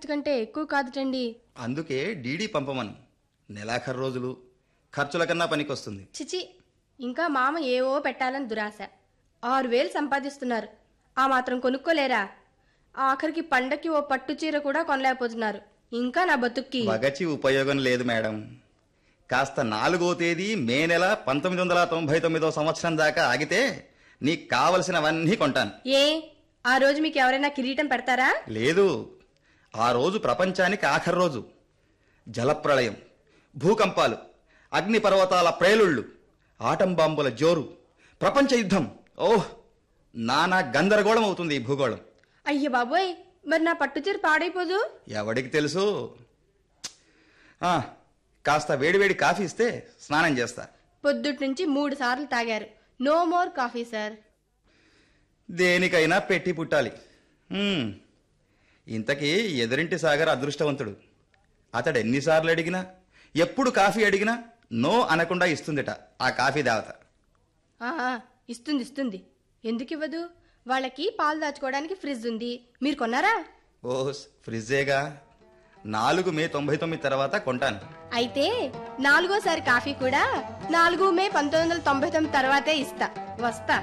ఖర్చు కంటే ఎక్కువ కాదుటండి అందుకే డీడీ పంపమను నెలాఖరు రోజులు ఖర్చుల కన్నా పనికొస్తుంది చిచి ఇంకా మామ ఏవో పెట్టాలని దురాశ ఆరు వేలు సంపాదిస్తున్నారు ఆ మాత్రం కొనుక్కోలేరా ఆఖరికి పండక్కి ఓ పట్టు చీర కూడా కొనలేకపోతున్నారు ఇంకా నా బతుక్కి వగచి ఉపయోగం లేదు మేడం కాస్త నాలుగో తేదీ మే నెల పంతొమ్మిది వందల తొంభై తొమ్మిదో సంవత్సరం దాకా ఆగితే నీకు కావలసినవన్నీ కొంటాను ఏ ఆ రోజు మీకు ఎవరైనా కిరీటం పెడతారా లేదు ఆ రోజు ప్రపంచానికి ఆఖరి రోజు జలప్రళయం భూకంపాలు అగ్నిపర్వతాల ప్రేలుళ్ళు ఆటం బాంబుల జోరు ప్రపంచ యుద్ధం ఓహ్ నానా గందరగోళం అవుతుంది ఈ భూగోళం అయ్య బాబోయ్ మరి నా పట్టు చీర పాడైపోదు ఎవడికి తెలుసు ఆ, కాస్త వేడివేడి కాఫీ ఇస్తే స్నానం చేస్తా పొద్దుటి నుంచి మూడు సార్లు తాగారు నో మోర్ కాఫీ సార్ దేనికైనా పెట్టి పుట్టాలి హ్మ్. ఇంతకీ ఎదురింటి సాగర్ అదృష్టవంతుడు అతడు ఎన్నిసార్లు అడిగినా ఎప్పుడు కాఫీ అడిగినా నో అనకుండా ఇస్తుందిట ఆ కాఫీ దేవత ఆ, ఇస్తుంది ఇస్తుంది ఎందుకు ఇవ్వదు వాళ్ళకి పాలు దాచుకోవడానికి ఫ్రిడ్జ్ ఉంది మీరు కొన్నారా ఓ ఫ్రిడ్జేగా నాలుగు మే తొంభై తొమ్మిది తర్వాత కొంటాను అయితే నాలుగోసారి కాఫీ కూడా నాలుగు మే పంతొమ్మిది వందల తొంభై తొమ్మిది తర్వాతే ఇస్తా వస్తా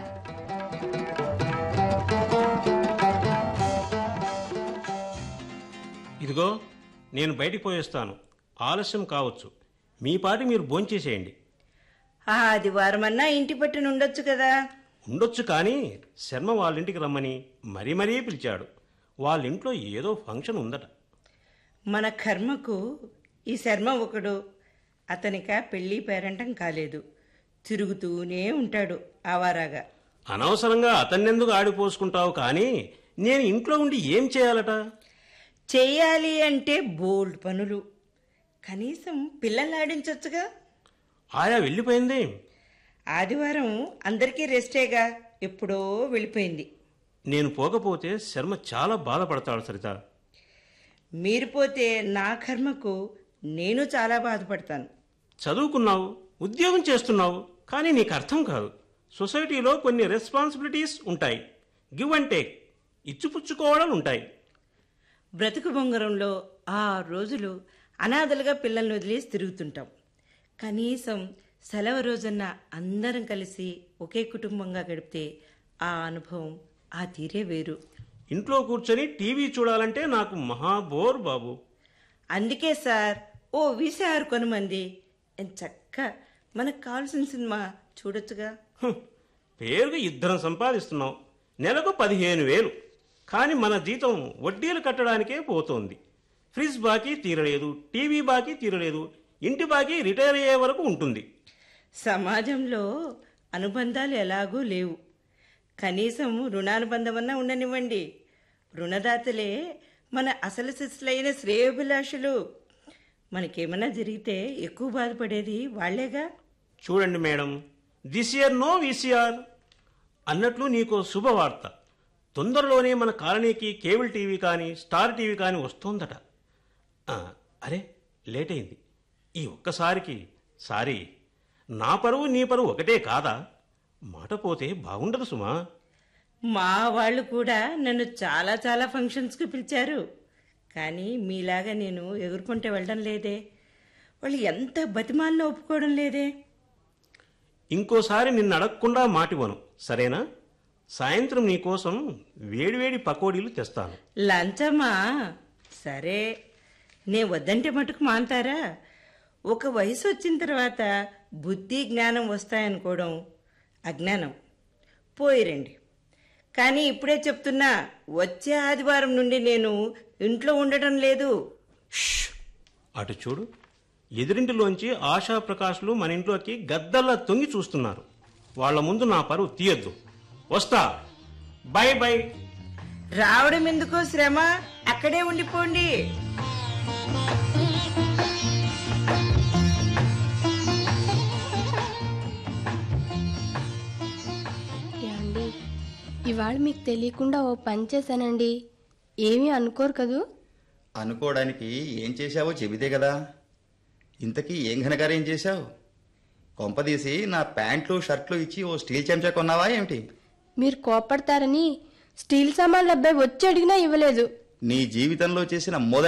ఇదిగో నేను బయటికి పోయేస్తాను ఆలస్యం కావచ్చు మీ పాటి మీరు భోంచేసేయండి ఆదివారం అన్నా ఇంటి పట్టున ఉండొచ్చు కదా ఉండొచ్చు కానీ శర్మ వాళ్ళింటికి రమ్మని మరీ మరీ పిలిచాడు వాళ్ళింట్లో ఏదో ఫంక్షన్ ఉందట మన కర్మకు ఈ శర్మ ఒకడు అతనిక పెళ్లి పేరంటం కాలేదు తిరుగుతూనే ఉంటాడు ఆవారాగా అనవసరంగా అతన్నెందుకు ఆడిపోసుకుంటావు కానీ నేను ఇంట్లో ఉండి ఏం చేయాలట చెయ్యాలి అంటే బోల్డ్ పనులు కనీసం పిల్లల్ని ఆడించొచ్చుగా ఆయా వెళ్ళిపోయింది ఆదివారం అందరికీ రెస్టేగా ఎప్పుడో వెళ్ళిపోయింది నేను పోకపోతే శర్మ చాలా బాధపడతాడు సరిత మీరు పోతే నా కర్మకు నేను చాలా బాధపడతాను చదువుకున్నావు ఉద్యోగం చేస్తున్నావు కానీ నీకు అర్థం కాదు సొసైటీలో కొన్ని రెస్పాన్సిబిలిటీస్ ఉంటాయి గివ్ అండ్ టేక్ ఇచ్చిపుచ్చుకోవడాలు ఉంటాయి బ్రతుకు బొంగరంలో ఆ రోజులు అనాథలుగా పిల్లల్ని వదిలేసి తిరుగుతుంటాం కనీసం సెలవు రోజున అందరం కలిసి ఒకే కుటుంబంగా గడిపితే ఆ అనుభవం ఆ తీరే వేరు ఇంట్లో కూర్చొని టీవీ చూడాలంటే నాకు మహా బోర్ బాబు అందుకే సార్ ఓ వీసీఆర్ కొనమంది చక్క మనకు కావాల్సిన సినిమా చూడొచ్చుగా హ్, పేరుగా ఇద్దరం సంపాదిస్తున్నాం నెలకు పదిహేను వేలు కానీ మన జీతం వడ్డీలు కట్టడానికే పోతోంది ఫ్రిడ్జ్ బాకీ తీరలేదు టీవీ బాకీ తీరలేదు ఇంటి బాకీ రిటైర్ అయ్యే వరకు ఉంటుంది సమాజంలో అనుబంధాలు ఎలాగూ లేవు కనీసం రుణానుబంధమన్నా ఉండనివ్వండి రుణదాతలే మన అసలు శిశులైన శ్రేయోభిలాషులు మనకేమన్నా జరిగితే ఎక్కువ బాధపడేది వాళ్లేగా చూడండి madam this year no VCR అన్నట్లు నీకు శుభవార్త తొందరలోనే మన కాలనీకి కేబుల్ టీవీ కానీ స్టార్ టీవీ కానీ వస్తోందట ఆ, అరే లేట్ అయింది ఈ ఒక్కసారికి సారీ నా పరువు నీ పరువు ఒకటే కాదా మాట పోతే బాగుండదు సుమా మా వాళ్ళు కూడా నన్ను చాలా చాలా ఫంక్షన్స్కి పిలిచారు కానీ మీలాగా నేను ఎగురుకుంటే వెళ్ళడం లేదే వాళ్ళు ఎంత బతిమాలను ఒప్పుకోవడం లేదే ఇంకోసారి నిన్ను అడగకుండా మాటివ్వను సరేనా సాయంత్రం నీకోసం వేడివేడి పకోడీలు తెస్తాను లంచమా సరే నే వద్దంటే మటుకు మాంతారా ఒక వయసు వచ్చిన తర్వాత బుద్ధి జ్ఞానం వస్తాయనుకోవడం అజ్ఞానం పోయిరండి కానీ ఇప్పుడే చెప్తున్నా వచ్చే ఆదివారం నుండి నేను ఇంట్లో ఉండటం లేదు ష్! అటు చూడు ఎదురింటిలోంచి ఆశా ప్రకాష్లు మన ఇంట్లోకి గద్దల్లా తొంగి చూస్తున్నారు వాళ్ళ ముందు నా పరువు తీయద్దు వస్తా బై బై రావడం ఎందుకో శ్రమ అక్కడే ఉండిపోండి ఏమండి ఇవాళ మీకు తెలియకుండా ఓ పని చేశానండి ఏమీ అనుకోరు కదూ అనుకోవడానికి ఏం చేశావో చెబితే కదా ఇంతకీ ఏం ఘనకార్యం చేశావు కొంపదీసి నా ప్యాంట్లు షర్ట్లు ఇచ్చి ఓ స్టీల్ చెంచా కొన్నావా ఏమిటి మీరు కోపడతారని స్టీల్ సామాన్లు అబ్బాయి వచ్చి అడిగినా ఇవ్వలేదు నీ జీవితంలో చేసిన మొదటి